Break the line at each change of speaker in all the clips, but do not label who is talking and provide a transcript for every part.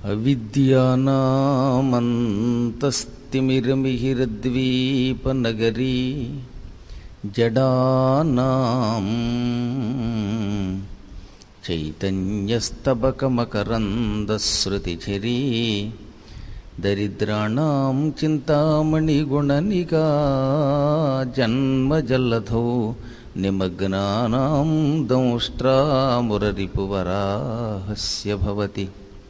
అవిద్యానామంతస్తిమిరమిహిరద్వీపనగరీ జడానాం చైతన్యస్తబకమకరందశ్రుతిఝరీ దరిద్రాణం చింతామణిగుణనికా జన్మజల్లధౌ నిమగ్నానాం దంష్ట్రామురరిపువరాహస్య భవతి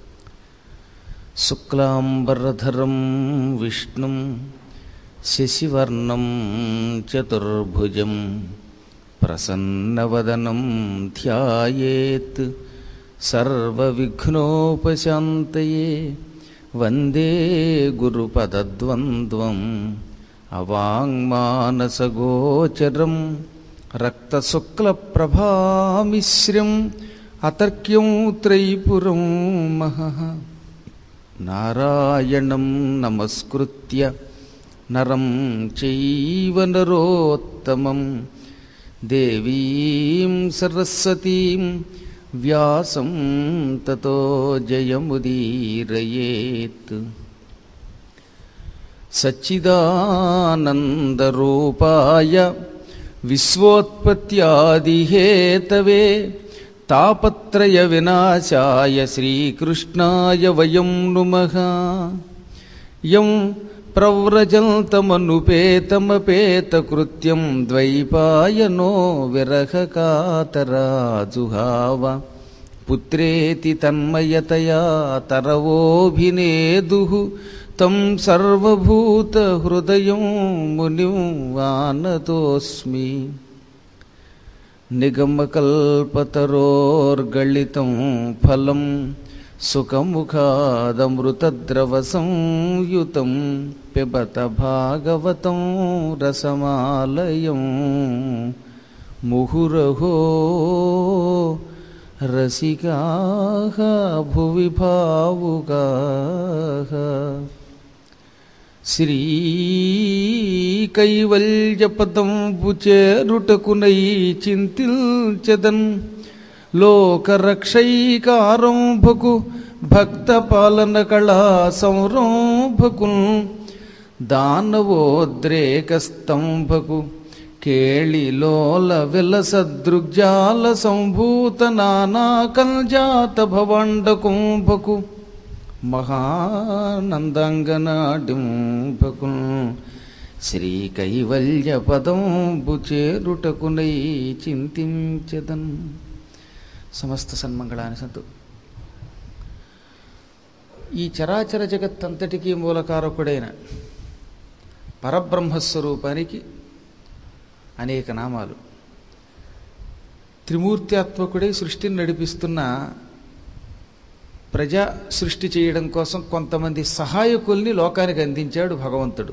శుక్లాంబరధరం విష్ణుం శశివర్ణం చతుర్భుజం ప్రసన్నవదనం ధ్యాయేత్ సర్వవిఘ్నోపశాంతయే వందే గురుపదద్వంద్వం అవాంగ్మానసగోచరం రక్తశుక్లప్రభామిశ్రం అతర్క్యం త్రైపురం మహః నారాయణం నమస్కృత్య నరం చైవ నరోత్తమం దేవీం సరస్వతీం వ్యాసం తతో జయముదీరయేత్ సచ్చిదానందరూపాయ విశ్వోత్పత్యాదిహేతవే తాపత్రయ వినాశాయ శ్రీకృష్ణాయ వయం నుమః యం ప్రవ్రజల్తమనుపేతమపేతకృత్యం ద్వైపాయనో విరహకాతరాజుహావ పుత్రేతి తన్మయతయా తరవోభినేదుః తం సర్వభూతహృదయం మునిం వానతోస్మి నిగమకల్పతరోర్గళితం ఫలం సుఖముఖాదమృతద్రవసంయుతం పిబత భాగవతం రసమాలయం ముహురహో రసికాః భువి భావుకాః శ్రీకైవల్యపదంబు చేరుటకునై చింతిల్చెదన్ లోకరక్షైకారంభకు భక్త పాలన కళా సంరంభకు దానవోద్రేకస్తంభకు కేళిలోల విలసదృగ్జాల సంభూత నానాకల్జాత భవండ కుంభకు మహానందంగనాడింపకు శ్రీకైవల్య పదంబు చేరుటకునై చింతించదన్ సమస్త సన్మంగళాన్ని సంతు ఈ చరాచర జగత్తంతటికీ మూలకారకుడైన పరబ్రహ్మస్వరూపానికి అనేక నామాలు త్రిమూర్త్యాత్మకుడై సృష్టిని నడిపిస్తున్న ప్రజా సృష్టి చేయడం కోసం కొంతమంది సహాయకుల్ని లోకానికి అందించాడు భగవంతుడు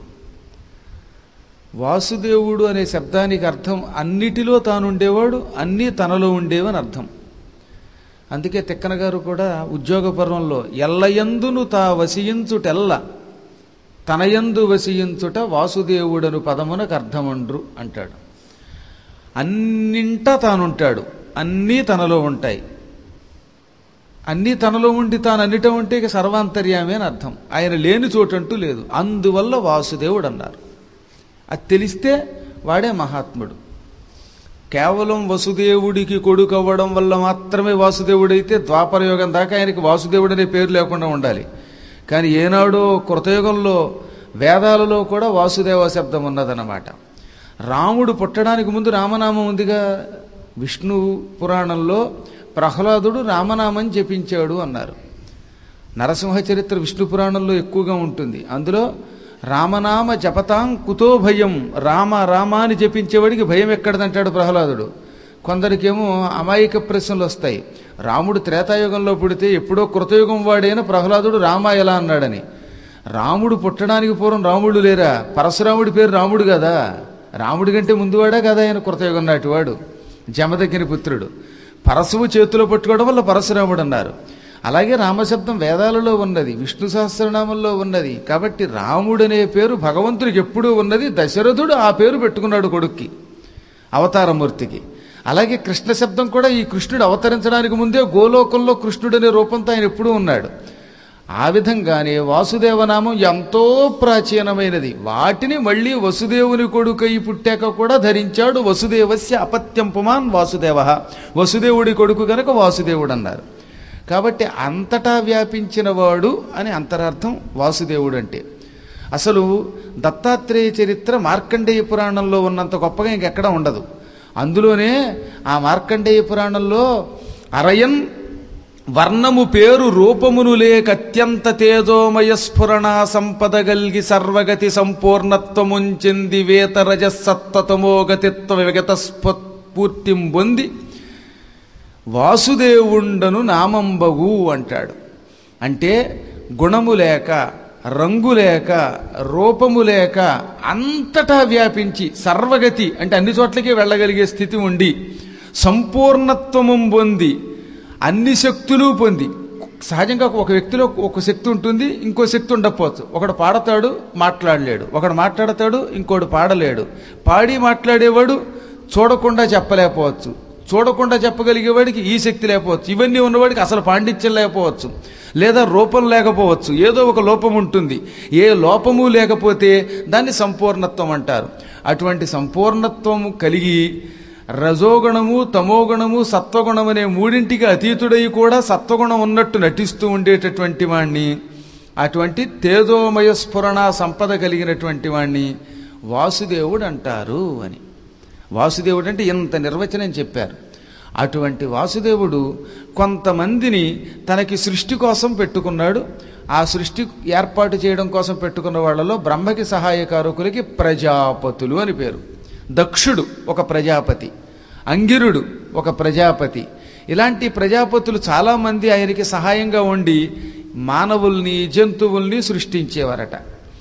వాసుదేవుడు అనే శబ్దానికి అర్థం అన్నిటిలో తానుండేవాడు అన్నీ తనలో ఉండేవని అర్థం అందుకే తిక్కన గారు కూడా ఉద్యోగ పర్వంలో ఎల్లయందును తా వసియించుటెల్ల తనయందు వసియించుట వాసుదేవుడను పదమునకు అర్థమండ్రు అంటాడు అన్నింటా తానుంటాడు అన్నీ తనలో ఉంటాయి అన్నీ తనలో ఉండి తాను అన్నిట ఉంటే ఇక సర్వాంతర్యామి అని అర్థం ఆయన లేని చోటంటూ లేదు అందువల్ల వాసుదేవుడు అన్నారు అది తెలిస్తే వాడే మహాత్ముడు కేవలం వసుదేవుడికి కొడుకు అవ్వడం వల్ల మాత్రమే వాసుదేవుడైతే ద్వాపరయోగం దాకా ఆయనకి వాసుదేవుడు అనే పేరు లేకుండా ఉండాలి కానీ ఏనాడో కృతయుగంలో వేదాలలో కూడా వాసుదేవ శబ్దం ఉన్నదన్నమాట రాముడు పుట్టడానికి ముందు రామనామం ఉందిగా విష్ణు పురాణంలో ప్రహ్లాదుడు రామనామం జపించాడు అన్నారు నరసింహ చరిత్ర విష్ణు పురాణంలో ఎక్కువగా ఉంటుంది అందులో రామనామ జపతాం కుతో భయం రామ రామ అని జపించేవాడికి భయం ఎక్కడదంటాడు ప్రహ్లాదుడు కొందరికేమో అమాయక ప్రశ్నలు వస్తాయి రాముడు త్రేతాయుగంలో పుడితే ఎప్పుడో కృతయుగం వాడైన ప్రహ్లాదుడు రామ ఎలా అన్నాడని రాముడు పుట్టడానికి పూర్వం రాముడు లేరా పరశురాముడి పేరు రాముడు కదా రాముడి కంటే ముందువాడా కదా ఆయన కృతయుగం నాటివాడు జమదగ్గిని పుత్రుడు పరశువు చేతిలో పట్టుకోవడం వల్ల పరశురాముడు అన్నారు అలాగే రామశబ్దం వేదాలలో ఉన్నది విష్ణు సహస్రనామంలో ఉన్నది కాబట్టి రాముడనే పేరు భగవంతుడికి ఎప్పుడూ ఉన్నది దశరథుడు ఆ పేరు పెట్టుకున్నాడు కొడుక్కి అవతారమూర్తికి అలాగే కృష్ణ శబ్దం కూడా ఈ కృష్ణుడు అవతరించడానికి ముందే గోలోకంలో కృష్ణుడు అనే రూపంతో ఆయన ఎప్పుడూ ఉన్నాడు ఆ విధంగానే వాసుదేవనామం ఎంతో ప్రాచీనమైనది వాటిని మళ్ళీ వసుదేవుని కొడుకై పుట్టాక కూడా ధరించాడు వసుదేవస్య అపత్యం పుమాన్ వాసుదేవ వసుదేవుడి కొడుకు గనక వాసుదేవుడు అన్నారు కాబట్టి అంతటా వ్యాపించిన వాడు అని అంతరార్థం వాసుదేవుడు అంటే అసలు దత్తాత్రేయ చరిత్ర మార్కండేయ పురాణంలో ఉన్నంత గొప్పగా ఇంకెక్కడ ఉండదు అందులోనే ఆ మార్కండేయ పురాణంలో అరయన్ వర్ణము పేరు రూపమును లేక అత్యంత తేజోమయ స్ఫురణ సంపద గల్గి సర్వగతి సంపూర్ణత్వముంచెంది వేతరజ సత్తతమోగతిత్వ విగత స్ఫూర్తిం పొంది వాసుదేవుండను నామంబగు అంటాడు అంటే గుణము లేక రంగు లేక రూపము లేక అంతటా వ్యాపించి సర్వగతి అంటే అన్ని చోట్లకి వెళ్ళగలిగే స్థితి ఉండి సంపూర్ణత్వము పొంది అన్ని శక్తులు పొంది సహజంగా ఒక వ్యక్తిలో ఒక శక్తి ఉంటుంది ఇంకో శక్తి ఉండకపోవచ్చు ఒకడు పాడతాడు మాట్లాడలేడు ఒకడు మాట్లాడతాడు ఇంకోడు పాడలేడు పాడి మాట్లాడేవాడు చూడకుండా చెప్పలేకపోవచ్చు చూడకుండా చెప్పగలిగేవాడికి ఈ శక్తి లేకపోవచ్చు ఇవన్నీ ఉన్నవాడికి అసలు పాండిత్యం లేకపోవచ్చు లేదా రూపం లేకపోవచ్చు ఏదో ఒక లోపం ఉంటుంది ఏ లోపము లేకపోతే దాన్ని సంపూర్ణత్వం అంటారు అటువంటి సంపూర్ణత్వం కలిగి రజోగుణము తమోగుణము సత్వగుణం అనే మూడింటికి అతీతుడై కూడా సత్వగుణం ఉన్నట్టు నటిస్తూ ఉండేటటువంటి వాణ్ణి అటువంటి తేజోమయ స్ఫురణ సంపద కలిగినటువంటి వాణ్ణి వాసుదేవుడు అంటారు అని వాసుదేవుడు అంటే ఇంత నిర్వచనం చెప్పారు అటువంటి వాసుదేవుడు కొంతమందిని తనకి సృష్టి కోసం పెట్టుకున్నాడు ఆ సృష్టి ఏర్పాటు చేయడం కోసం పెట్టుకున్న వాళ్ళలో బ్రహ్మకి సహాయకారకులకి ప్రజాపతులు అని పేరు దక్షుడు ఒక ప్రజాపతి అంగిరుడు ఒక ప్రజాపతి ఇలాంటి ప్రజాపతులు చాలామంది ఆయనకి సహాయంగా ఉండి మానవుల్ని జంతువుల్ని సృష్టించేవారట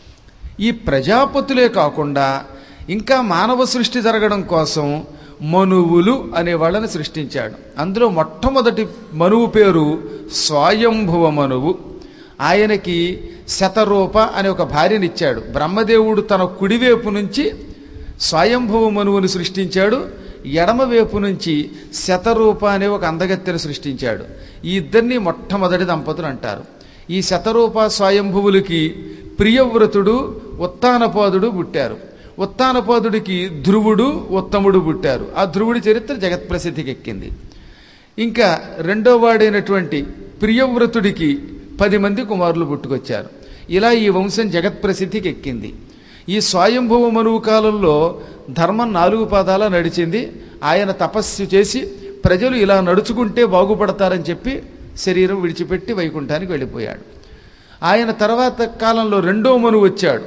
ఈ ప్రజాపతులే కాకుండా ఇంకా మానవ సృష్టి జరగడం కోసం మనువులు అనే వాళ్ళని సృష్టించాడు అందులో మొట్టమొదటి మనువు పేరు స్వయంభువ మనువు ఆయనకి శతరూప అనే ఒక భార్యనిచ్చాడు బ్రహ్మదేవుడు తన కుడివైపు నుంచి స్వయంభువ మనువుని సృష్టించాడు ఎడమవైపు నుంచి శతరూప అనే ఒక అందగత్తెను సృష్టించాడు ఈ ఇద్దరిని మొట్టమొదటి దంపతులు అంటారు ఈ శతరూప స్వయంభువులకి ప్రియవ్రతుడు ఉత్తానపాదుడు పుట్టారు ఉత్తానపాదుడికి ధ్రువుడు ఉత్తముడు పుట్టారు ఆ ధ్రువుడి చరిత్ర జగత్ప్రసిద్ధికి ఎక్కింది ఇంకా రెండో వాడైనటువంటి ప్రియవ్రతుడికి పది మంది కుమారులు పుట్టుకొచ్చారు ఇలా ఈ వంశం జగత్ప్రసిద్ధికి ఎక్కింది ఈ స్వయంభవ మనువు కాలంలో ధర్మం నాలుగు పాదాల నడిచింది ఆయన తపస్సు చేసి ప్రజలు ఇలా నడుచుకుంటే బాగుపడతారని చెప్పి శరీరం విడిచిపెట్టి వైకుంఠానికి వెళ్ళిపోయాడు ఆయన తర్వాత కాలంలో రెండో మనువు వచ్చాడు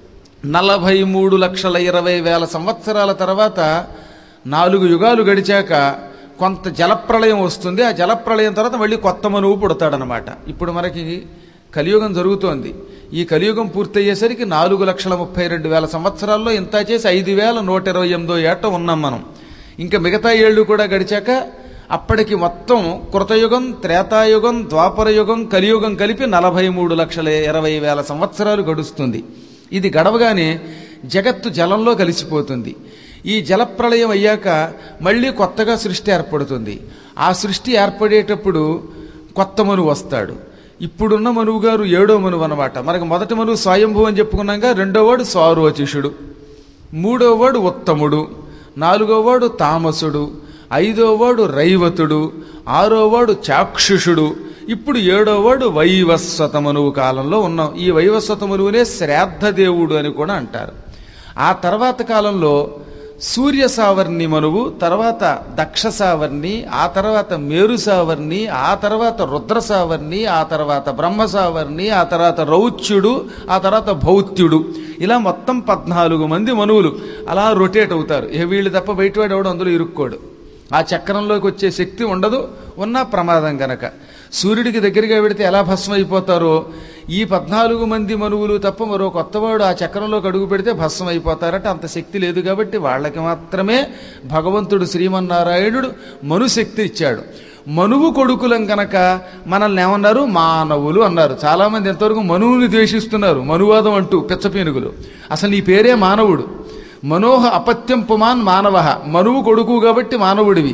నలభై మూడు లక్షల ఇరవై వేల సంవత్సరాల తర్వాత నాలుగు యుగాలు గడిచాక కొంత జలప్రళయం వస్తుంది ఆ జలప్రళయం తర్వాత మళ్ళీ కొత్త మనువు పుడతాడనమాట ఇప్పుడు మనకి కలియుగం జరుగుతోంది ఈ కలియుగం పూర్తయ్యేసరికి నాలుగు లక్షల ముప్పై రెండు వేల సంవత్సరాల్లో ఇంత చేసి ఐదు వేల నూట ఇరవై ఎనిమిదో ఏట ఉన్నాం మనం ఇంకా మిగతా ఏళ్ళు కూడా గడిచాక అప్పటికి మొత్తం కృతయుగం త్రేతాయుగం ద్వాపరయుగం కలియుగం కలిపి నలభై మూడు లక్షల ఇరవై వేల సంవత్సరాలు గడుస్తుంది ఇది గడవగానే జగత్తు జలంలో కలిసిపోతుంది ఈ జలప్రళయం అయ్యాక మళ్ళీ కొత్తగా సృష్టి ఏర్పడుతుంది ఆ సృష్టి ఏర్పడేటప్పుడు కొత్త మనువు వస్తాడు ఇప్పుడున్న మనువు గారు ఏడో మనువు అనమాట మనకు మొదటి మనువు స్వయంభూ అని చెప్పుకున్నాక రెండోవాడు స్వారోచిషుడు మూడోవాడు ఉత్తముడు నాలుగోవాడు తామసుడు ఐదోవాడు రైవతుడు ఆరోవాడు చాక్షుషుడు ఇప్పుడు ఏడోవాడు వైవస్వత మనువు కాలంలో ఉన్నాం ఈ వైవస్వత మనువునే శ్రాద్ధదేవుడు అని కూడా అంటారు ఆ తర్వాత కాలంలో సూర్య సావర్ణి మనువు తర్వాత దక్ష సావర్ణి ఆ తర్వాత మేరు సావర్ణి ఆ తర్వాత రుద్ర సావర్ణి ఆ తర్వాత బ్రహ్మ సావర్ణి ఆ తర్వాత రౌచ్యుడు ఆ తర్వాత భౌత్యుడు ఇలా మొత్తం పద్నాలుగు మంది మనువులు అలా రొటేట్ అవుతారు ఏ వీళ్ళు తప్ప బయటవాడు ఎవడు అందులో ఇరుక్కోడు ఆ చక్రంలోకి వచ్చే శక్తి ఉండదు ఉన్నా ప్రమాదం గనక సూర్యుడికి దగ్గరగా పెడితే ఎలా భస్మం అయిపోతారో ఈ పద్నాలుగు మంది మనువులు తప్ప మరో కొత్తవాడు ఆ చక్రంలోకి అడుగు పెడితే భస్మం అయిపోతారట అంత శక్తి లేదు కాబట్టి వాళ్ళకి మాత్రమే భగవంతుడు శ్రీమన్నారాయణుడు మనుశక్తి ఇచ్చాడు మనువు కొడుకులం కనుక మనల్ని ఏమన్నారు మానవులు అన్నారు చాలామంది ఎంతవరకు మనువుని ద్వేషిస్తున్నారు మనువాదం అంటూ పిచ్చపీనుగులు అసలు నీ పేరే మానవుడు మనోహ అపత్యం పుమాన్ మానవ మనువు కొడుకు కాబట్టి మానవుడివి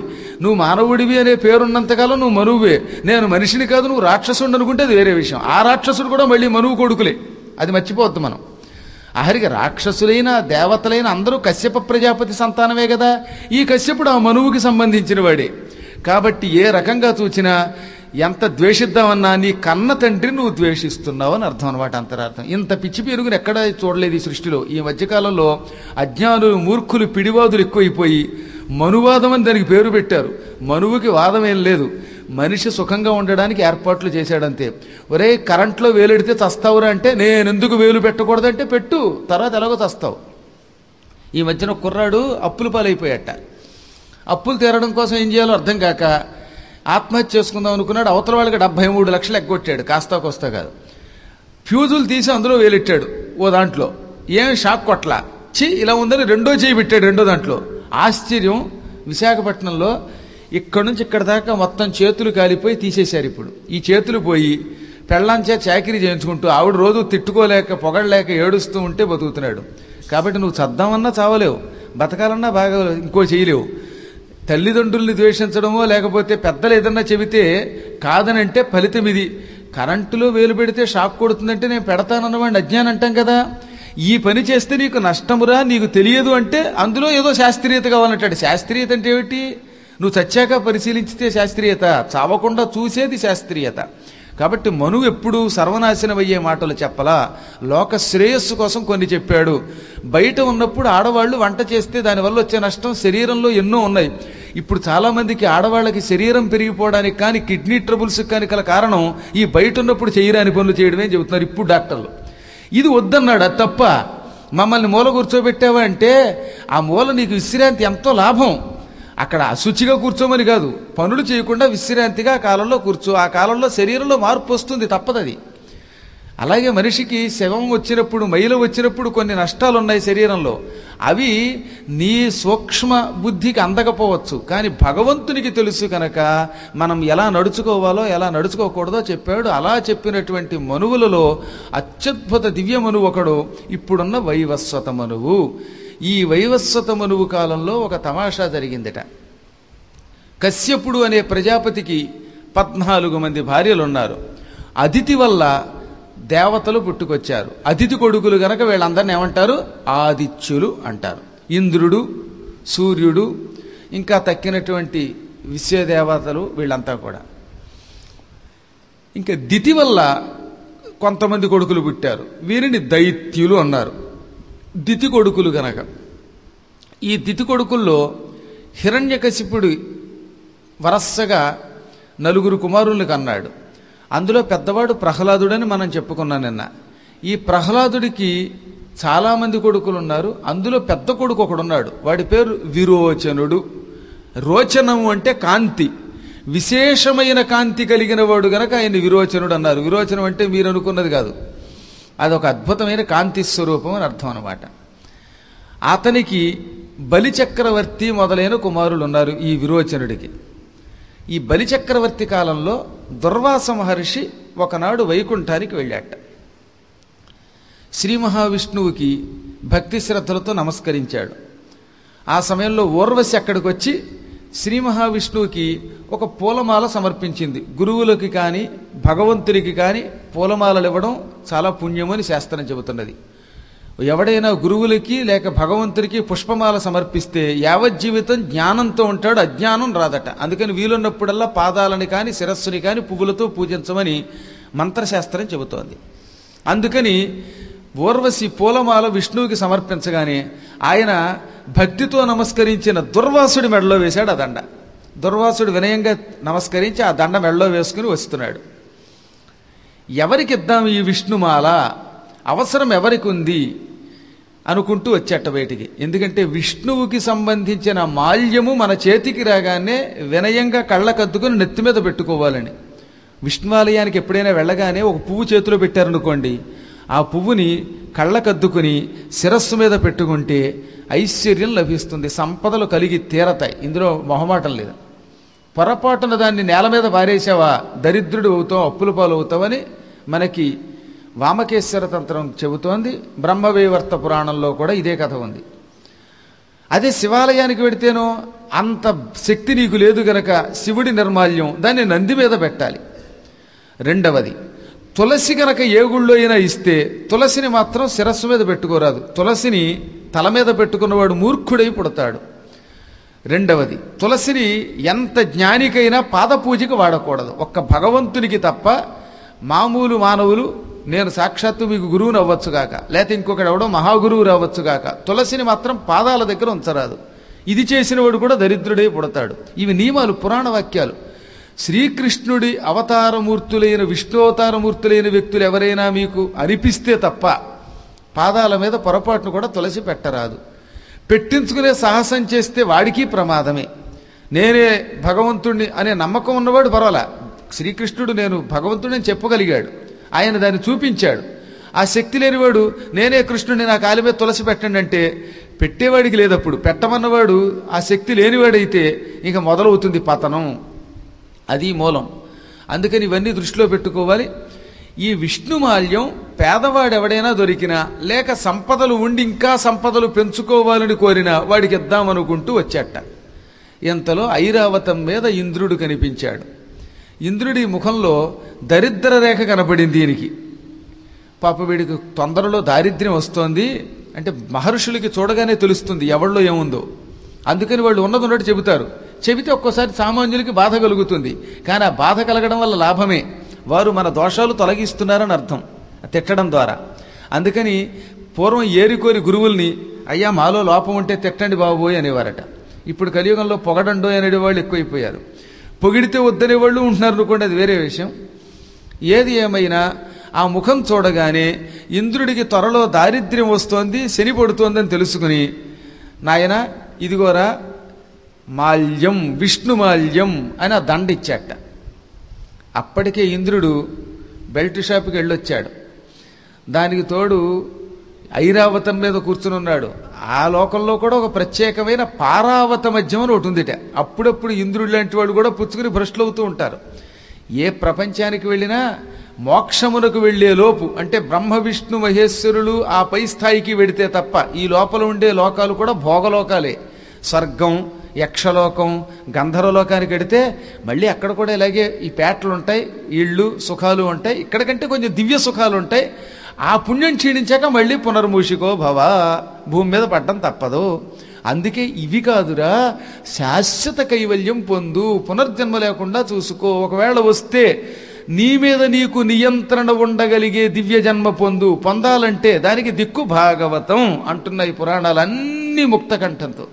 నువ్వు మానవుడివి అనే పేరున్నంతకాలం నువ్వు మనువువే నేను మనిషిని కాదు నువ్వు రాక్షసుడు అనుకుంటే అది వేరే విషయం ఆ రాక్షసుడు కూడా మళ్ళీ మనువు కొడుకులే అది మర్చిపోవద్దు మనం ఆఖరికి రాక్షసులైన దేవతలైన అందరూ కశ్యప ప్రజాపతి సంతానమే కదా ఈ కశ్యపుడు ఆ మనువుకి సంబంధించిన వాడే కాబట్టి ఏ రకంగా చూచినా ఎంత ద్వేషిద్దామన్నా నీ కన్న తండ్రి నువ్వు ద్వేషిస్తున్నావు అని అర్థం అనమాట అంతరార్థం ఇంత పిచ్చి పెరుగుని ఎక్కడా చూడలేదు ఈ సృష్టిలో ఈ మధ్యకాలంలో అజ్ఞానులు మూర్ఖులు పిడివాదులు ఎక్కువైపోయి మనువాదం అని దానికి పేరు పెట్టారు మనువుకి వాదం ఏం లేదు మనిషి సుఖంగా ఉండడానికి ఏర్పాట్లు చేశాడంతే ఒరే కరెంట్లో వేలెడితే చస్తావురా అంటే నేను ఎందుకు వేలు పెట్టకూడదంటే పెట్టు తర్వాత ఎలాగో చస్తావు ఈ మధ్యన ఒక కుర్రాడు అప్పుల పాలైపోయాట అప్పులు తీరడం కోసం ఏం చేయాలో అర్థం కాక ఆత్మహత్య చేసుకుందాం అనుకున్నాడు అవతల వాళ్ళకి డెబ్బై మూడు లక్షలు ఎగ్గొట్టాడు కాస్తా కోస్తా కాదు ఫ్యూజులు తీసి అందులో వేలెట్టాడు ఓ దాంట్లో ఏం షాక్ కొట్ల చి ఇలా ఉందని రెండో చేయి పెట్టాడు రెండో దాంట్లో ఆశ్చర్యం విశాఖపట్నంలో ఇక్కడ నుంచి ఇక్కడ దాకా మొత్తం చేతులు కాలిపోయి తీసేశారు ఇప్పుడు ఈ చేతులు పోయి పెళ్ళాంచే చాకిరీ చేయించుకుంటూ ఆవిడ రోజు తిట్టుకోలేక పొగడలేక ఏడుస్తూ ఉంటే బతుకుతున్నాడు కాబట్టి నువ్వు చద్దామన్నా చావలేవు బతకాలన్నా బాగా ఇంకో చేయలేవు తల్లిదండ్రుల్ని ద్వేషించడమో లేకపోతే పెద్దలు ఏదన్నా చెబితే కాదనంటే ఫలితం ఇది కరెంటులో వేలు పెడితే షాక్ కొడుతుందంటే నేను పెడతానన్నవాడిని అజ్ఞానం అంటాం కదా ఈ పని చేస్తే నీకు నష్టమురా నీకు తెలియదు అంటే అందులో ఏదో శాస్త్రీయత కావాలంటాడు శాస్త్రీయత అంటే ఏమిటి నువ్వు చచ్చాక పరిశీలించితే శాస్త్రీయత చావకుండా చూసేది శాస్త్రీయత కాబట్టి మనువు ఎప్పుడు సర్వనాశనం అయ్యే మాటలు చెప్పలా లోక శ్రేయస్సు కోసం కొన్ని చెప్పాడు బయట ఉన్నప్పుడు ఆడవాళ్ళు వంట చేస్తే దానివల్ల వచ్చే నష్టం శరీరంలో ఎన్నో ఉన్నాయి ఇప్పుడు చాలా మందికి ఆడవాళ్ళకి శరీరం పెరిగిపోవడానికి కానీ కిడ్నీ ట్రబుల్స్ కానీ గల కారణం ఈ బయట ఉన్నప్పుడు చేయరాని పనులు చేయడమే చెబుతున్నారు ఇప్పుడు డాక్టర్లు ఇది వద్దన్నాడు అది తప్ప మమ్మల్ని మూల కూర్చోబెట్టావా అంటే ఆ మూల నీకు విశ్రాంతి ఎంతో లాభం అక్కడ అశుచిగా కూర్చోమని కాదు పనులు చేయకుండా విశ్రాంతిగా ఆ కాలంలో కూర్చో ఆ కాలంలో శరీరంలో మార్పు వస్తుంది తప్పదది అలాగే మనిషికి శవం వచ్చినప్పుడు మైలు వచ్చినప్పుడు కొన్ని నష్టాలు ఉన్నాయి శరీరంలో అవి నీ సూక్ష్మ బుద్ధికి అందకపోవచ్చు కానీ భగవంతునికి తెలుసు కనుక మనం ఎలా నడుచుకోవాలో ఎలా నడుచుకోకూడదో చెప్పాడు అలా చెప్పినటువంటి మనువులలో అత్యద్భుత దివ్య మనువు ఒకడు ఇప్పుడున్న వైవస్వత మనువు ఈ వైవస్వత మనువు కాలంలో ఒక తమాషా జరిగిందట కశ్యపుడు అనే ప్రజాపతికి పద్నాలుగు మంది భార్యలు ఉన్నారు అదితి వల్ల దేవతలు పుట్టుకొచ్చారు అతిథి కొడుకులు గనక వీళ్ళందరిని ఏమంటారు ఆదిత్యులు అంటారు ఇంద్రుడు సూర్యుడు ఇంకా తక్కినటువంటి విశ్వదేవతలు వీళ్ళంతా కూడా ఇంకా దితి వల్ల కొంతమంది కొడుకులు పుట్టారు వీరిని దైత్యులు అన్నారు దితి కొడుకులు గనక ఈ దితి కొడుకుల్లో హిరణ్యకశిపుడు వరస్సగా నలుగురు కుమారుల్ని కన్నాడు అందులో పెద్దవాడు ప్రహ్లాదుడని మనం చెప్పుకున్నాం నిన్న ఈ ప్రహ్లాదుడికి చాలామంది కొడుకులు ఉన్నారు అందులో పెద్ద కొడుకు ఒకడున్నాడు వాడి పేరు విరోచనుడు రోచనము అంటే కాంతి విశేషమైన కాంతి కలిగిన వాడు గనక ఆయన విరోచనుడు అన్నారు విరోచనం అంటే మీరు అనుకున్నది కాదు అదొక అద్భుతమైన కాంతి స్వరూపం అని అర్థం అనమాట అతనికి బలిచక్రవర్తి మొదలైన కుమారులు ఉన్నారు ఈ విరోచనుడికి ఈ బలిచక్రవర్తి కాలంలో దుర్వాస మహర్షి ఒకనాడు వైకుంఠానికి వెళ్ళాట శ్రీ మహావిష్ణువుకి భక్తి శ్రద్ధలతో నమస్కరించాడు ఆ సమయంలో ఊర్వశి అక్కడికి వచ్చి శ్రీ మహావిష్ణువుకి ఒక పూలమాల సమర్పించింది గురువులకి కానీ భగవంతుడికి కానీ పూలమాలలు ఇవ్వడం చాలా పుణ్యమని శాస్త్రం చెబుతున్నది ఎవడైనా గురువులకి లేక భగవంతుడికి పుష్పమాల సమర్పిస్తే యావజ్జీవితం జ్ఞానంతో ఉంటాడు అజ్ఞానం రాదట అందుకని వీలున్నప్పుడల్లా పాదాలని కానీ శిరస్సుని కానీ పువ్వులతో పూజించమని మంత్రశాస్త్రం చెబుతోంది అందుకని ఊర్వశి పూలమాల విష్ణువుకి సమర్పించగానే ఆయన భక్తితో నమస్కరించిన దుర్వాసుడి మెడలో వేశాడు ఆ దండ దుర్వాసుడు వినయంగా నమస్కరించి ఆ దండ మెడలో వేసుకుని వస్తున్నాడు ఎవరికి ఇద్దాం ఈ విష్ణుమాల అవసరం ఎవరికి ఉంది అనుకుంటూ వచ్చేట బయటికి ఎందుకంటే విష్ణువుకి సంబంధించిన మాల్యము మన చేతికి రాగానే వినయంగా కళ్ళకద్దుకుని నెత్తి మీద పెట్టుకోవాలని విష్ణువాలయానికి ఎప్పుడైనా వెళ్ళగానే ఒక పువ్వు చేతిలో పెట్టారనుకోండి ఆ పువ్వుని కళ్ళకద్దుకుని శిరస్సు మీద పెట్టుకుంటే ఐశ్వర్యం లభిస్తుంది సంపదలు కలిగి తీరతాయి ఇందులో మొహమాటం లేదు పొరపాటున దాన్ని నేల మీద పారేసావా దరిద్రుడు అవుతావు అప్పుల పాలు అవుతావని మనకి వామకేశ్వర తంత్రం చెబుతోంది బ్రహ్మవేవర్త పురాణంలో కూడా ఇదే కథ ఉంది అదే శివాలయానికి వెడితేనో అంత శక్తి నీకు లేదు గనక శివుడి నిర్మాల్యం దాన్ని నంది మీద పెట్టాలి రెండవది తులసి గనక ఏ గుళ్ళో అయినా ఇస్తే తులసిని మాత్రం శిరస్సు మీద పెట్టుకోరాదు తులసిని తల మీద పెట్టుకున్నవాడు మూర్ఖుడై పుడతాడు రెండవది తులసిని ఎంత జ్ఞానికైనా పాదపూజకి వాడకూడదు ఒక్క భగవంతునికి తప్ప మామూలు మానవులు నేను సాక్షాత్తు మీకు గురువుని అవ్వచ్చుగాక లేకపోతే ఇంకొకడు ఎవడో మహాగురువు రావచ్చుగాక తులసిని మాత్రం పాదాల దగ్గర ఉంచరాదు ఇది చేసినవాడు కూడా దరిద్రుడే పుడతాడు ఇవి నియమాలు పురాణ వాక్యాలు శ్రీకృష్ణుడి అవతారమూర్తులైన విష్ణువతారమూర్తులైన వ్యక్తులు ఎవరైనా మీకు అనిపిస్తే తప్ప పాదాల మీద పొరపాటును కూడా తులసి పెట్టరాదు పెట్టించుకునే సాహసం చేస్తే వాడికి ప్రమాదమే నేనే భగవంతుణ్ణి అనే నమ్మకం ఉన్నవాడు పర్వాలా శ్రీకృష్ణుడు నేను భగవంతుడిని చెప్పగలిగాడు ఆయన దాన్ని చూపించాడు ఆ శక్తి లేనివాడు నేనే కృష్ణుడిని నా కాలి మీద తులసి పెట్టండి అంటే పెట్టేవాడికి లేదప్పుడు పెట్టమన్నవాడు ఆ శక్తి లేనివాడైతే ఇక మొదలవుతుంది పతనం అది మూలం అందుకని ఇవన్నీ దృష్టిలో పెట్టుకోవాలి ఈ విష్ణుమాల్యం పేదవాడు ఎవడైనా దొరికినా లేక సంపదలు ఉండి ఇంకా సంపదలు పెంచుకోవాలని కోరినా వాడికి ఇద్దామనుకుంటూ వచ్చాట ఇంతలో ఐరావతం మీద ఇంద్రుడు కనిపించాడు ఇంద్రుడి ముఖంలో దరిద్ర రేఖ కనపడింది దీనికి పాప వీడికి తొందరలో దారిద్ర్యం వస్తోంది అంటే మహర్షులకి చూడగానే తెలుస్తుంది ఎవరిలో ఏముందో అందుకని వాళ్ళు ఉన్నది ఉన్నట్టు చెబుతారు చెబితే ఒక్కోసారి సామాన్యులకి బాధ కలుగుతుంది కానీ ఆ బాధ కలగడం వల్ల లాభమే వారు మన దోషాలు తొలగిస్తున్నారని అర్థం తిట్టడం ద్వారా అందుకని పూర్వం ఏరికోరి గురువుల్ని అయ్యా మాలో లోపం ఉంటే తిట్టండి బాబోయ్ అనేవారట ఇప్పుడు కలియుగంలో పొగడండో అనేవాళ్ళు ఎక్కువైపోయారు పొగిడితే వద్దనే వాళ్ళు ఉంటున్నారు అనుకోండి అది వేరే విషయం ఏది ఏమైనా ఆ ముఖం చూడగానే ఇంద్రుడికి త్వరలో దారిద్ర్యం వస్తోంది శని పడుతోందని తెలుసుకుని నాయన ఇదిగోరా మాల్యం విష్ణుమాల్యం అని ఆ దండ ఇచ్చాట అప్పటికే ఇంద్రుడు బెల్ట్ షాప్కి వెళ్ళొచ్చాడు దానికి తోడు ఐరావతం మీద కూర్చుని ఉన్నాడు ఆ లోకంలో కూడా ఒక ప్రత్యేకమైన పారావత మధ్యం అని ఒకటి ఉందిట అప్పుడప్పుడు ఇంద్రుడు లాంటి వాడు కూడా పుచ్చుకుని భ్రష్టులు అవుతూ ఉంటారు ఏ ప్రపంచానికి వెళ్ళినా మోక్షమునకు వెళ్లే లోపు అంటే బ్రహ్మ విష్ణు మహేశ్వరులు ఆ పై స్థాయికి వెడితే తప్ప ఈ లోపల ఉండే లోకాలు కూడా భోగలోకాలే స్వర్గం యక్షలోకం గంధర్వలోకానికి వెడితే మళ్ళీ అక్కడ కూడా ఇలాగే ఈ పేటలు ఉంటాయి ఇళ్ళు సుఖాలు ఉంటాయి ఇక్కడికంటే కొంచెం దివ్య సుఖాలు ఉంటాయి ఆ పుణ్యం క్షీణించాక మళ్ళీ పునర్మూషికో భవ భూమి మీద పడ్డం తప్పదు అందుకే ఇవి కాదురా శాశ్వత కైవల్యం పొందు పునర్జన్మ లేకుండా చూసుకో ఒకవేళ వస్తే నీ మీద నీకు నియంత్రణ ఉండగలిగే దివ్య జన్మ పొందు పొందాలంటే దానికి దిక్కు భాగవతం అంటున్నాయి పురాణాలన్నీ ముక్త కంఠంతో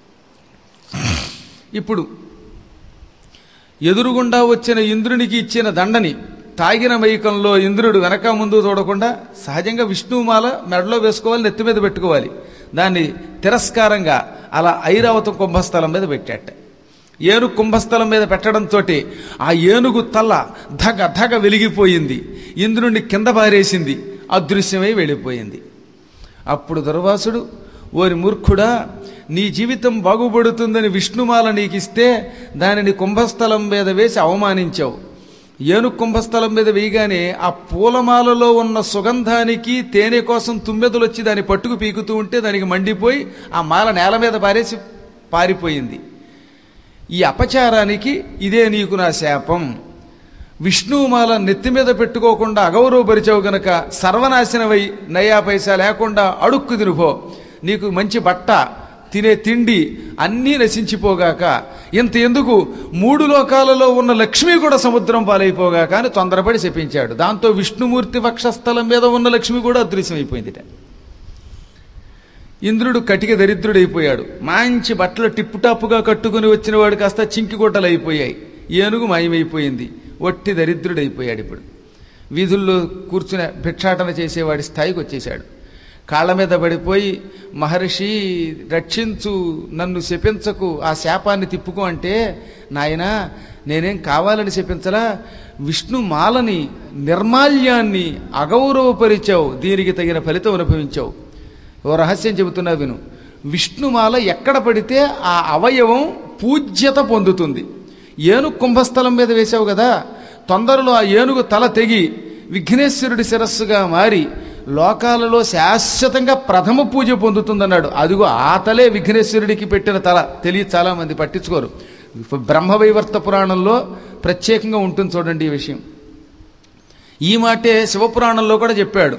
ఇప్పుడు ఎదురుగుండా వచ్చిన ఇంద్రునికి ఇచ్చిన దండని తాగిన మైకంలో ఇంద్రుడు వెనక ముందు చూడకుండా సహజంగా విష్ణుమాల మెడలో వేసుకోవాలి నెత్తి మీద పెట్టుకోవాలి దాన్ని తిరస్కారంగా అలా ఐరావతం కుంభస్థలం మీద పెట్టాట ఏనుగు కుంభస్థలం మీద పెట్టడంతో ఆ ఏనుగు తల ధగ ధగ వెలిగిపోయింది ఇంద్రుణ్ణి కింద పారేసింది అదృశ్యమై వెళ్ళిపోయింది అప్పుడు దుర్వాసుడు ఓరి మూర్ఖుడా నీ జీవితం బాగుపడుతుందని విష్ణుమాల నీకిస్తే దానిని కుంభస్థలం మీద వేసి అవమానించావు ఏనుగు కుంభస్థలం మీద వేయగానే ఆ పూలమాలలో ఉన్న సుగంధానికి తేనె కోసం తుమ్మెదలు వచ్చి దాన్ని పట్టుకు పీకుతూ ఉంటే దానికి మండిపోయి ఆ మాల నేల మీద పారేసి పారిపోయింది ఈ అపచారానికి ఇదే నీకు నా శాపం విష్ణుమాల నెత్తి మీద పెట్టుకోకుండా అగౌరవపరిచావు గనక సర్వనాశనమై నయా పైసా లేకుండా అడుక్కు తినుపో నీకు మంచి బట్ట తినే తిండి అన్నీ నశించిపోగాక ఇంత ఎందుకు మూడు లోకాలలో ఉన్న లక్ష్మి కూడా సముద్రం పాలైపోగాక అని తొందరపడి చెప్పించాడు దాంతో విష్ణుమూర్తి వక్షస్థలం మీద ఉన్న లక్ష్మి కూడా అదృశ్యమైపోయిందిట ఇంద్రుడు కటిక దరిద్రుడైపోయాడు మంచి బట్టలు టిప్పుటాపుగా కట్టుకుని వచ్చిన వాడు కాస్త చింకిగుట్టలు అయిపోయాయి ఏనుగు మాయమైపోయింది ఒట్టి దరిద్రుడైపోయాడు ఇప్పుడు వీధుల్లో కూర్చుని భిక్షాటన చేసేవాడి స్థాయికి వచ్చేశాడు కాళ్ళ మీద పడిపోయి మహర్షి రక్షించు నన్ను శపించకు ఆ శాపాన్ని తిప్పుకో అంటే నాయనా నేనేం కావాలని శపించలా విష్ణు మాలని నిర్మాల్యాన్ని అగౌరవపరిచావు దీనికి తగిన ఫలితం అనుభవించావు ఓ రహస్యం చెబుతున్నా విను విష్ణుమాల ఎక్కడ పడితే ఆ అవయవం పూజ్యత పొందుతుంది ఏనుగు కుంభస్థలం మీద వేశావు కదా తొందరలో ఆ ఏనుగు తల తెగి విఘ్నేశ్వరుడి శిరస్సుగా మారి లోకాలలో శాశ్వతంగా ప్రథమ పూజ పొందుతుందన్నాడు అదిగో ఆ తలే విఘ్నేశ్వరుడికి పెట్టిన తల తెలియదు చాలా మంది పట్టించుకోరు బ్రహ్మవైవర్త పురాణంలో ప్రత్యేకంగా ఉంటుంది చూడండి ఈ విషయం ఈ మాటే శివపురాణంలో కూడా చెప్పాడు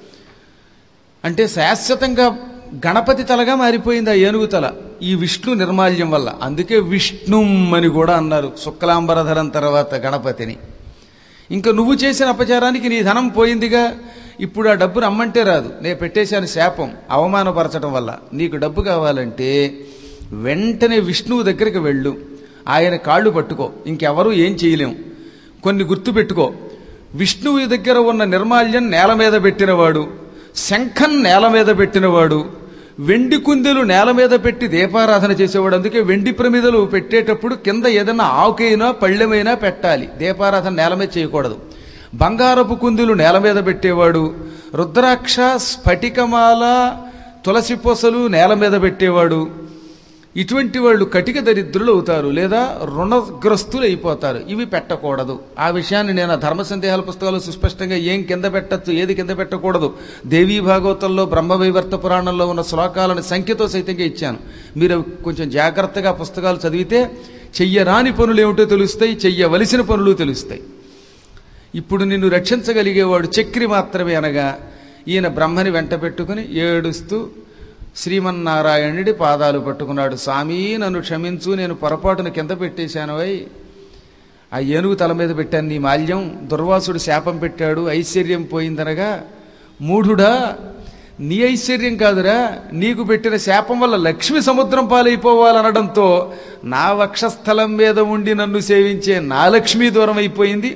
అంటే శాశ్వతంగా గణపతి తలగా మారిపోయింది ఆ ఏనుగు తల ఈ విష్ణు నిర్మాల్యం వల్ల అందుకే విష్ణుం అని కూడా అన్నారు శుక్లాంబరధరం తర్వాత గణపతిని ఇంకా నువ్వు చేసిన అపచారానికి నీ ధనం పోయిందిగా ఇప్పుడు ఆ డబ్బు రమ్మంటే రాదు నేను పెట్టేశాను శాపం అవమానపరచడం వల్ల నీకు డబ్బు కావాలంటే వెంటనే విష్ణువు దగ్గరికి వెళ్ళు ఆయన కాళ్ళు పట్టుకో ఇంకెవరూ ఏం చేయలేం కొన్ని గుర్తుపెట్టుకో విష్ణువు దగ్గర ఉన్న నిర్మాల్యం నేల మీద పెట్టినవాడు శంఖం నేల మీద పెట్టినవాడు వెండి కుందెలు నేల మీద పెట్టి దీపారాధన చేసేవాడు అందుకే వెండి ప్రమిదలు పెట్టేటప్పుడు కింద ఏదైనా ఆవుకైనా పళ్ళెమైనా పెట్టాలి దీపారాధన నేల మీద చేయకూడదు బంగారపు కుందులు నేల మీద పెట్టేవాడు రుద్రాక్ష స్ఫటికమాల తులసి పొసలు నేల మీద పెట్టేవాడు ఇటువంటి వాళ్ళు కటిక దరిద్రులు అవుతారు లేదా రుణగ్రస్తులు అయిపోతారు ఇవి పెట్టకూడదు ఆ విషయాన్ని నేను ఆ ధర్మ సందేహాల పుస్తకాలు సుస్పష్టంగా ఏం కింద పెట్టచ్చు ఏది కింద పెట్టకూడదు దేవీ భాగవతంలో బ్రహ్మవైవర్త పురాణంలో ఉన్న శ్లోకాలను సంఖ్యతో సైతంగా ఇచ్చాను మీరు అవి కొంచెం జాగ్రత్తగా పుస్తకాలు చదివితే చెయ్యరాని పనులు ఏమిటో తెలుస్తాయి చెయ్యవలసిన పనులు తెలుస్తాయి ఇప్పుడు నిన్ను రక్షించగలిగేవాడు చక్రి మాత్రమే అనగా ఈయన బ్రహ్మని వెంట పెట్టుకుని ఏడుస్తూ శ్రీమన్నారాయణుడి పాదాలు పట్టుకున్నాడు స్వామి నన్ను క్షమించు నేను పొరపాటును కింద పెట్టేశాను అయి ఆ ఏనుగు తల మీద పెట్టాను నీ మాల్యం దుర్వాసుడు శాపం పెట్టాడు ఐశ్వర్యం పోయిందనగా మూఢుడా నీ ఐశ్వర్యం కాదురా నీకు పెట్టిన శాపం వల్ల లక్ష్మి సముద్రం పాలైపోవాలనడంతో నా వక్షస్థలం మీద ఉండి నన్ను సేవించే నా లక్ష్మీ దూరం అయిపోయింది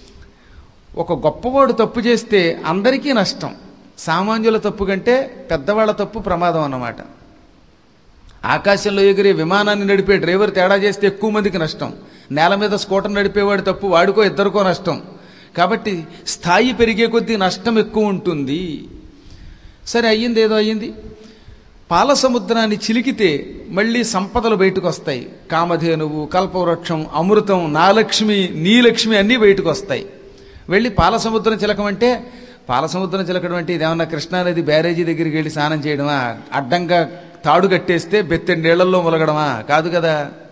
ఒక గొప్పవాడు తప్పు చేస్తే అందరికీ నష్టం సామాన్యుల తప్పు కంటే పెద్దవాళ్ళ తప్పు ప్రమాదం అన్నమాట ఆకాశంలో ఎగిరే విమానాన్ని నడిపే డ్రైవర్ తేడా చేస్తే ఎక్కువ మందికి నష్టం నేల మీద స్కూటర్ నడిపేవాడు తప్పు వాడికో ఇద్దరికో నష్టం కాబట్టి స్థాయి పెరిగే కొద్దీ నష్టం ఎక్కువ ఉంటుంది సరే అయ్యింది ఏదో అయ్యింది పాల సముద్రాన్ని చిలికితే మళ్ళీ సంపదలు బయటకు వస్తాయి కామధేనువు కల్పవృక్షం అమృతం నాలక్ష్మి నీలక్ష్మి అన్నీ బయటకు వస్తాయి వెళ్ళి పాల సముద్రం చిలకమంటే పాల సముద్రం చిలకడం అంటే ఇదేమన్నా కృష్ణానది బ్యారేజీ దగ్గరికి వెళ్ళి స్నానం చేయడమా అడ్డంగా తాడు కట్టేస్తే బెత్తెడి నీళ్లలో ములగడమా కాదు కదా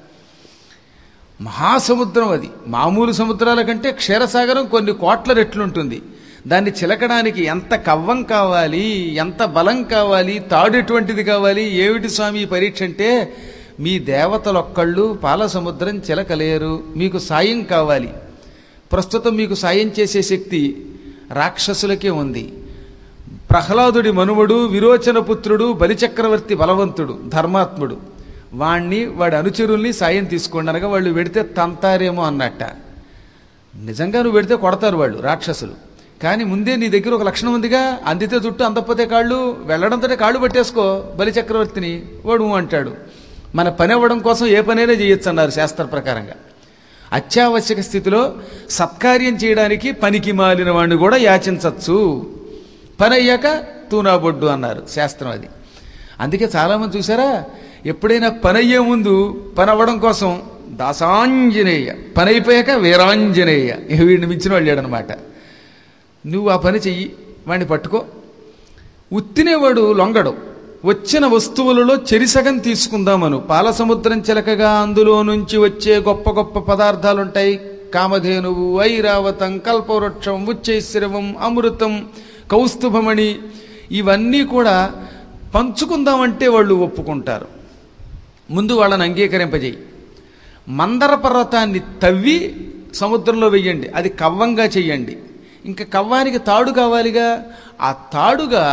మహాసముద్రం అది మామూలు సముద్రాల కంటే క్షీరసాగరం కొన్ని కోట్ల రెట్లుంటుంది దాన్ని చిలకడానికి ఎంత కవ్వం కావాలి ఎంత బలం కావాలి తాడు ఎటువంటిది కావాలి ఏమిటి స్వామి ఈ పరీక్ష అంటే మీ దేవతలొక్కళ్ళు పాల సముద్రం చిలకలేరు మీకు సాయం కావాలి ప్రస్తుతం మీకు సాయం చేసే శక్తి రాక్షసులకే ఉంది ప్రహ్లాదుడి మనుమడు విరోచన పుత్రుడు బలిచక్రవర్తి బలవంతుడు ధర్మాత్ముడు వాణ్ణి వాడి అనుచరుల్ని సాయం తీసుకోండి అనగా వాళ్ళు వెడితే తంతారేమో అన్నట్ట నిజంగా నువ్వు వెడితే కొడతారు వాళ్ళు రాక్షసులు కానీ ముందే నీ దగ్గర ఒక లక్షణం ఉందిగా అందితే చుట్టూ అందకపోతే కాళ్ళు వెళ్ళడంతో కాళ్ళు పట్టేసుకో బలిచక్రవర్తిని వాడు ఊ అంటాడు మన పని అవ్వడం కోసం ఏ పనైనా చేయొచ్చు అన్నారు శాస్త్ర ప్రకారంగా అత్యావశ్యక స్థితిలో సత్కార్యం చేయడానికి పనికి మాలిన వాడిని కూడా యాచించవచ్చు పని అయ్యాక తూనాబొడ్డు అన్నారు శాస్త్రం అది అందుకే చాలామంది చూసారా ఎప్పుడైనా పని అయ్యే ముందు పని అవ్వడం కోసం దాసాంజనేయ పని అయిపోయాక వీరాంజనేయ ఇక వీడిని మించిన వాళ్ళాడనమాట నువ్వు ఆ పని చెయ్యి వాడిని పట్టుకో ఉత్తినేవాడు లొంగడు వచ్చిన వస్తువులలో చెరిసగం తీసుకుందామను పాల సముద్రం చిలకగా అందులో నుంచి వచ్చే గొప్ప గొప్ప పదార్థాలుంటాయి కామధేనువు ఐరావతం కల్పవృక్షం ఉచ్చైశ్రవం అమృతం కౌస్తుభమణి ఇవన్నీ కూడా పంచుకుందామంటే వాళ్ళు ఒప్పుకుంటారు ముందు వాళ్ళని అంగీకరింపజేయి మందర పర్వతాన్ని తవ్వి సముద్రంలో వెయ్యండి అది కవ్వంగా చెయ్యండి ఇంకా కవ్వానికి తాడు కావాలిగా ఆ తాడుగా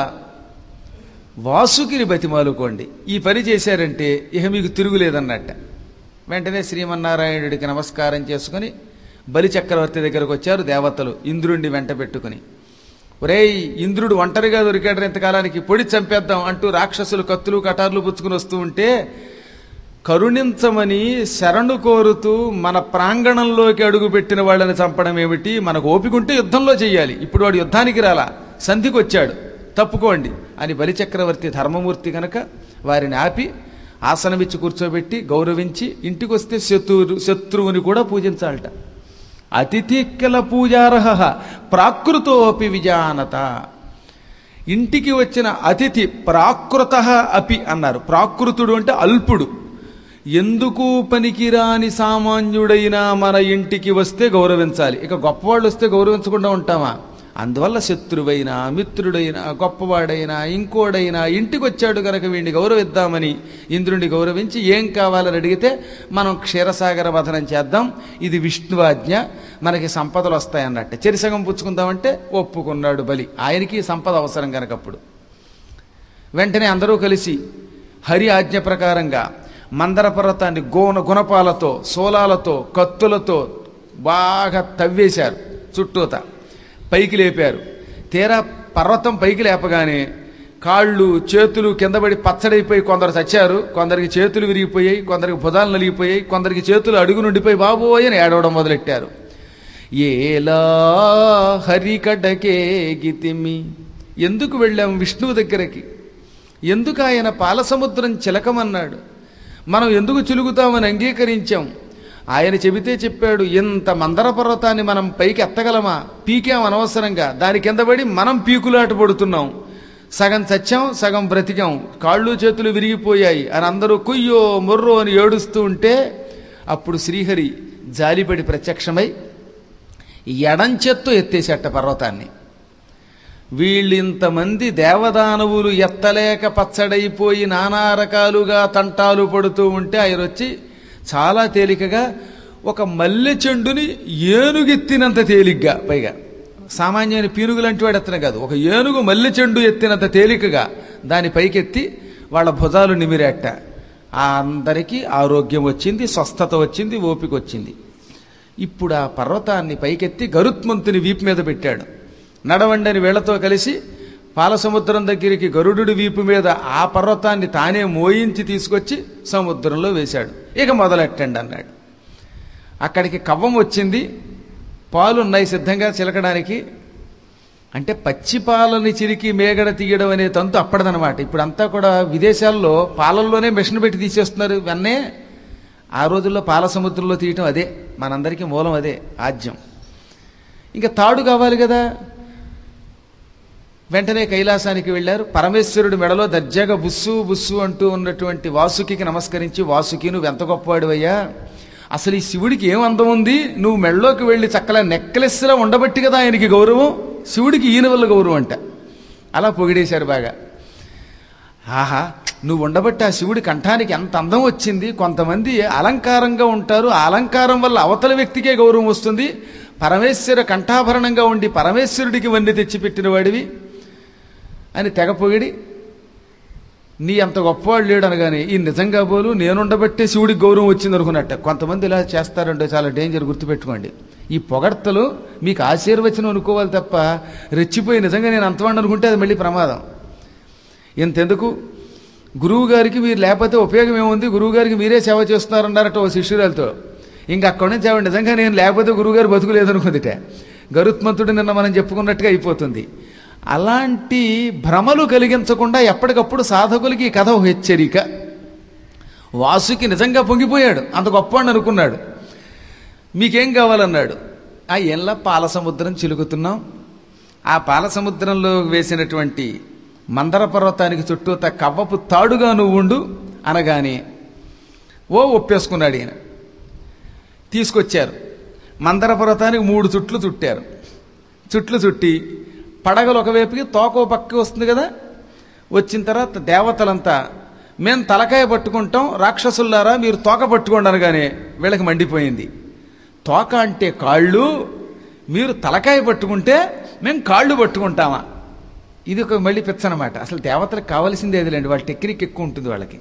వాసుకిని బతిమాలుకోండి ఈ పని చేశారంటే ఇక మీకు తిరుగులేదన్నట్ట వెంటనే శ్రీమన్నారాయణుడికి నమస్కారం చేసుకుని బలి చక్రవర్తి దగ్గరకు వచ్చారు దేవతలు ఇంద్రుణ్ణి వెంట పెట్టుకుని ఒరేయ్ ఇంద్రుడు ఒంటరిగా దొరికాడు ఇంతకాలానికి పొడి చంపేద్దాం అంటూ రాక్షసులు కత్తులు కటార్లు పుచ్చుకుని వస్తూ ఉంటే కరుణించమని శరణు కోరుతూ మన ప్రాంగణంలోకి అడుగుపెట్టిన వాళ్ళని చంపడం ఏమిటి మనకు ఓపికంటే యుద్ధంలో చెయ్యాలి ఇప్పుడు వాడు యుద్ధానికి రాలా సంధికి వచ్చాడు తప్పుకోండి అని బలిచక్రవర్తి ధర్మమూర్తి కనుక వారిని ఆపి ఆసనమిచ్చి కూర్చోబెట్టి గౌరవించి ఇంటికి వస్తే శత్రువు శత్రువుని కూడా పూజించాలట అతిథి కిల పూజార్హ ప్రాకృతోపి విజానత ఇంటికి వచ్చిన అతిథి ప్రాకృత అపి అన్నారు ప్రాకృతుడు అంటే అల్పుడు ఎందుకు పనికిరాని సామాన్యుడైన మన ఇంటికి వస్తే గౌరవించాలి ఇక గొప్పవాళ్ళు వస్తే గౌరవించకుండా ఉంటామా అందువల్ల శత్రువైనా మిత్రుడైనా గొప్పవాడైనా ఇంకోడైనా ఇంటికి వచ్చాడు గనక వీడిని గౌరవిద్దామని ఇంద్రుడిని గౌరవించి ఏం కావాలని అడిగితే మనం క్షీరసాగర వధనం చేద్దాం ఇది విష్ణువాజ్ఞ మనకి సంపదలు వస్తాయన్నట్టు చెరిసగం పుచ్చుకుందామంటే ఒప్పుకున్నాడు బలి ఆయనకి సంపద అవసరం కనుకప్పుడు వెంటనే అందరూ కలిసి హరి ఆజ్ఞ ప్రకారంగా మందర పర్వతాన్ని గోన గుణపాలతో సోలాలతో కత్తులతో బాగా తవ్వేశారు చుట్టూత పైకి లేపారు తీరా పర్వతం పైకి లేపగానే కాళ్ళు చేతులు కిందపడి పచ్చడైపోయి కొందరు చచ్చారు కొందరికి చేతులు విరిగిపోయాయి కొందరికి భుజాలు నలిగిపోయాయి కొందరికి చేతులు అడుగు నుండిపోయి బాబోయ్ అని ఏడవడం మొదలెట్టారు ఏలా హరికటకే గితిమి ఎందుకు వెళ్ళాం విష్ణువు దగ్గరికి ఎందుకు ఆయన పాలసముద్రం చిలకమన్నాడు మనం ఎందుకు చిలుగుతామని అంగీకరించాం ఆయన చెబితే చెప్పాడు ఇంత మందర పర్వతాన్ని మనం పైకి ఎత్తగలమా పీకాం అనవసరంగా దాని కింద పడి మనం పీకులాట పడుతున్నాం సగం చచ్చాం సగం బ్రతికాం కాళ్ళు చేతులు విరిగిపోయాయి అని అందరూ కుయ్యో మొర్రో అని ఏడుస్తూ ఉంటే అప్పుడు శ్రీహరి జాలిపడి ప్రత్యక్షమై ఎడంచెత్తు ఎత్తేసేట పర్వతాన్ని వీళ్ళింతమంది దేవదానవులు ఎత్తలేక పచ్చడైపోయి నానా రకాలుగా తంటాలు పడుతూ ఉంటే ఆయన వచ్చి చాలా తేలికగా ఒక మల్లె చెండుని ఏనుగెత్తినంత తేలిగ్గా పైగా సామాన్యమైన పీనుగు లాంటి వాడు ఎత్తన కాదు ఒక ఏనుగు మల్లె చెండు ఎత్తినంత తేలికగా దాని పైకెత్తి వాళ్ళ భుజాలు నిమిరేట ఆ అందరికీ ఆరోగ్యం వచ్చింది స్వస్థత వచ్చింది ఓపిక వచ్చింది ఇప్పుడు ఆ పర్వతాన్ని పైకెత్తి గరుత్మంతుని వీపు మీద పెట్టాడు నడవండని వీళ్లతో కలిసి పాలసముద్రం దగ్గరికి గరుడు వీపు మీద ఆ పర్వతాన్ని తానే మోయించి తీసుకొచ్చి సముద్రంలో వేశాడు ఇక మొదలెట్టండి అన్నాడు అక్కడికి కవ్వం వచ్చింది పాలు ఉన్నాయి సిద్ధంగా చిలకడానికి అంటే పచ్చి పాలని చిరికి మేగడ తీయడం అనే తంతు అప్పటిదనమాట ఇప్పుడు అంతా కూడా విదేశాల్లో పాలల్లోనే మిషన్ పెట్టి తీసేస్తున్నారు ఇవన్నీ ఆ రోజుల్లో పాల సముద్రంలో తీయటం అదే మనందరికీ మూలం అదే ఆజ్యం ఇంకా తాడు కావాలి కదా వెంటనే కైలాసానికి వెళ్ళారు పరమేశ్వరుడు మెడలో దర్జాగా బుస్సు బుస్సు అంటూ ఉన్నటువంటి వాసుకి నమస్కరించి వాసుకి నువ్వు ఎంత గొప్పవాడివయ్యా అసలు ఈ శివుడికి ఏం అందం ఉంది నువ్వు మెడలోకి వెళ్ళి చక్కల నెక్లెస్లా ఉండబట్టి కదా ఆయనకి గౌరవం శివుడికి ఈయన వల్ల గౌరవం అంట అలా పొగిడేశారు బాగా ఆహా నువ్వు ఉండబట్టి ఆ శివుడి కంఠానికి ఎంత అందం వచ్చింది కొంతమంది అలంకారంగా ఉంటారు ఆ అలంకారం వల్ల అవతల వ్యక్తికే గౌరవం వస్తుంది పరమేశ్వర కంఠాభరణంగా ఉండి పరమేశ్వరుడికి వన్ని తెచ్చిపెట్టిన వాడివి అని తెగ పొగిడి నీ అంత గొప్పవాడు లేడు అనగానే ఈ నిజంగా బోలు నేనుండబట్టే శివుడికి గౌరవం వచ్చింది అనుకున్నట్ట కొంతమంది ఇలా చేస్తారంటే చాలా డేంజర్ గుర్తుపెట్టుకోండి ఈ పొగడ్తలు మీకు ఆశీర్వచనం అనుకోవాలి తప్ప రెచ్చిపోయి నిజంగా నేను అంతవాడిని అనుకుంటే అది మళ్ళీ ప్రమాదం ఇంతెందుకు గురువు గారికి మీరు లేకపోతే ఉపయోగం ఏముంది గురువు గారికి మీరే సేవ చేస్తున్నారన్నారట ఓ శిష్యురాలతో ఇంకా అక్కడి నుంచి ఆవిడ నిజంగా నేను లేకపోతే గురువుగారు బతుకు లేదనుకుందిట గరుత్మంతుడు నిన్న మనం చెప్పుకున్నట్టుగా అయిపోతుంది అలాంటి భ్రమలు కలిగించకుండా ఎప్పటికప్పుడు సాధకులకి ఈ కథ ఒక హెచ్చరిక వాసుకి నిజంగా పొంగిపోయాడు అంత గొప్పవాడిని అనుకున్నాడు మీకేం కావాలన్నాడు ఆ ఎల్ల పాల సముద్రం చిలుకుతున్నాం ఆ పాల సముద్రంలో వేసినటువంటి మందర పర్వతానికి చుట్టూత కవ్వపు తాడుగా నువ్వు ఉండు అనగానే ఓ ఒప్పేసుకున్నాడు ఈయన తీసుకొచ్చారు మందర పర్వతానికి మూడు చుట్లు చుట్టారు చుట్లు చుట్టి పడగలు ఒకవైపుకి తోక పక్కకి వస్తుంది కదా వచ్చిన తర్వాత దేవతలంతా మేం తలకాయ పట్టుకుంటాం రాక్షసుల్లారా మీరు తోక పట్టుకోండి అనగానే వీళ్ళకి మండిపోయింది తోక అంటే కాళ్ళు మీరు తలకాయ పట్టుకుంటే మేము కాళ్ళు పట్టుకుంటామా ఇది ఒక మళ్ళీ పిచ్చనమాట అసలు దేవతలకు కావాల్సింది ఏదిలేండి వాళ్ళ టెక్నిక్ ఎక్కువ ఉంటుంది వాళ్ళకి